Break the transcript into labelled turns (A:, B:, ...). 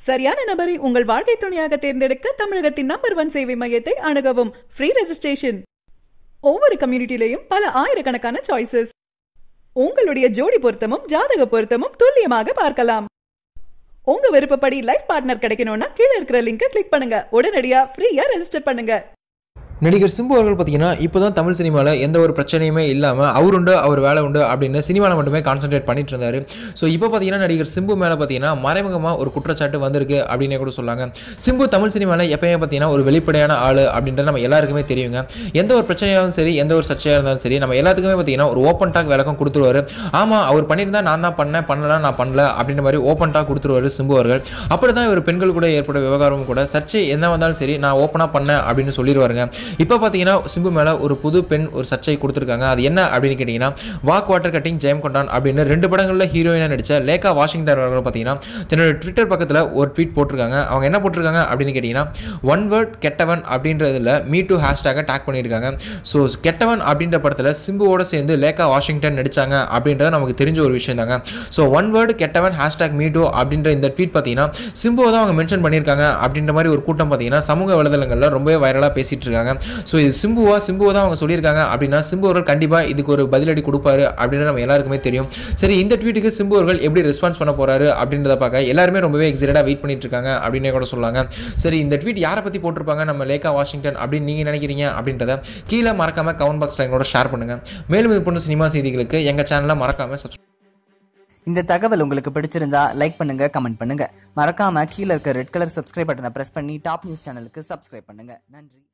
A: சரியான நபரை உங்கள் வாழ்க்கை துணையாக தேர்ந்தெடுக்க தமிழகத்தின் நம்பர் ஒன் சேவை மையத்தை அணுகவும் ஃப்ரீ ரெஜிஸ்ட்ரேஷன் ஒவ்வொரு கம்யூனிட்டிலையும் பல ஆயிரக்கணக்கான சாய்ஸஸ் உங்களுடைய ஜோடி பொருத்தமும் ஜாதக பொருத்தமும் துல்லியமாக பார்க்கலாம் உங்க விருப்பப்படி லைஃப் பார்ட்னர் கிடைக்கணும்னா கீழே இருக்கிற லிங்கை கிளிக் பண்ணுங்க உடனடியா ஃப்ரீயா ரெஜிஸ்டர் பண்ணுங்க
B: நடிகர் சிம்பு அவர்கள் பார்த்தீங்கன்னா இப்போ தான் தமிழ் சினிமாவில் எந்த ஒரு பிரச்சனையுமே இல்லாமல் அவர் உண்டு அவர் வேலை உண்டு அப்படின்னு சினிமாவில் மட்டுமே கான்சென்ட்ரேட் பண்ணிட்டு இருந்தார் ஸோ இப்போ பார்த்தீங்கன்னா நடிகர் சிம்பு மேலே பார்த்தீங்கன்னா மறைமுகமாக ஒரு குற்றச்சாட்டு வந்திருக்கு அப்படின்னே கூட சொல்லாங்க சிம்பு தமிழ் சினிமாவில் எப்பயுமே பார்த்தீங்கன்னா ஒரு வெளிப்படையான ஆள் அப்படின்றது நம்ம எல்லாருக்குமே தெரியுங்க எந்த ஒரு பிரச்சனையாகவும் சரி எந்த ஒரு சர்ச்சையாக இருந்தாலும் சரி நம்ம எல்லாத்துக்குமே பார்த்தீங்கன்னா ஒரு ஓப்பன் டாக் விளக்கம் கொடுத்துருவாரு ஆமாம் அவர் பண்ணியிருந்தா நான் தான் பண்ணேன் பண்ணலாம் நான் பண்ணல அப்படின்ற மாதிரி ஓப்பன் டாக் கொடுத்துருவாரு சிம்பு அவர்கள் அப்படி தான் இவர் பெண்கள் கூட ஏற்பட்ட விவகாரமும் கூட சர்ச்சை என்ன வந்தாலும் சரி நான் ஓப்பனாக பண்ணேன் அப்படின்னு சொல்லிடுவாருங்க இப்போ பார்த்தீங்கன்னா சிம்பு மேலே ஒரு புது பெண் ஒரு சர்ச்சை கொடுத்துருக்காங்க அது என்ன அப்படின்னு கேட்டிங்கன்னா வாக் வாட்டர் கட்டிங் ஜெயம் கொண்டான் அப்படின்னு ரெண்டு படங்களில் ஹீரோயினாக நடித்த லேகா வாஷிங்டன் அவர்கள் பார்த்தீங்கன்னா தன்னோட ட்விட்டர் பக்கத்தில் ஒரு ட்வீட் போட்டிருக்காங்க அவங்க என்ன போட்டிருக்காங்க அப்படின்னு கேட்டிங்கன்னா ஒன் வேர்ட் கெட்டவன் அப்படின்றதுல மீ டூ ஹேஷ்டேக்கை டேக் பண்ணியிருக்காங்க ஸோ கெட்டவன் அப்படின்ற படத்தில் சிம்புவோட சேர்ந்து லேகா வாஷிங்டன் நடித்தாங்க அப்படின்றது நமக்கு தெரிஞ்ச ஒரு விஷயம் தாங்க so one word Kettavan hashtag me too அப்படின்ற இந்த ட்வீட் பார்த்தீங்கன்னா சிம்புவை தான் அவங்க மென்ஷன் பண்ணியிருக்காங்க அப்படின்ற மாதிரி ஒரு கூட்டம் பார்த்தீங்கன்னா சமூக வலைதளங்களில் ரொம்பவே வைரலாக பேசிட்டு இருக்காங்க ஸோ இது சிம்புவா சிம்புவை தான் அவங்க சொல்லியிருக்காங்க அப்படின்னா சிம்பு அவர்கள் கண்டிப்பாக இதுக்கு ஒரு பதிலடி கொடுப்பாரு அப்படின்னு நம்ம எல்லாருக்குமே தெரியும் சரி இந்த ட்வீட்டுக்கு சிம்பு அவர்கள் எப்படி ரெஸ்பான்ஸ் பண்ண போறாரு அப்படின்றத பார்க்க எல்லாருமே ரொம்பவே எக்ஸைட்டடாக வெயிட் பண்ணிட்டு இருக்காங்க அப்படின்னே கூட சொல்லாங்க சரி இந்த ட்வீட் யாரை பற்றி போட்டிருப்பாங்க நம்ம லேகா வாஷிங்டன் அப்படின்னு நீங்கள் நினைக்கிறீங்க அப்படின்றத கீழே மறக்காம கமெண்ட் பாக்ஸில் எங்களோட ஷேர் பண்ணுங்க மேலும் இது போன்ற சினிமா செய்திகளுக்கு எங்கள் சேனலை மறக்காம சப்ஸ்கிரைப்
C: இந்த தகவல் உங்களுக்கு பிடிச்சிருந்தா லைக் பண்ணுங்க கமெண்ட் பண்ணுங்க மறக்காம கீழே இருக்க ரெட் கலர் சப்ஸ்கிரைப் பட்டனை பிரஸ் பண்ணி டாப் நியூஸ் சேனலுக்கு சப்ஸ்கிரைப் பண்ணுங்க நன்றி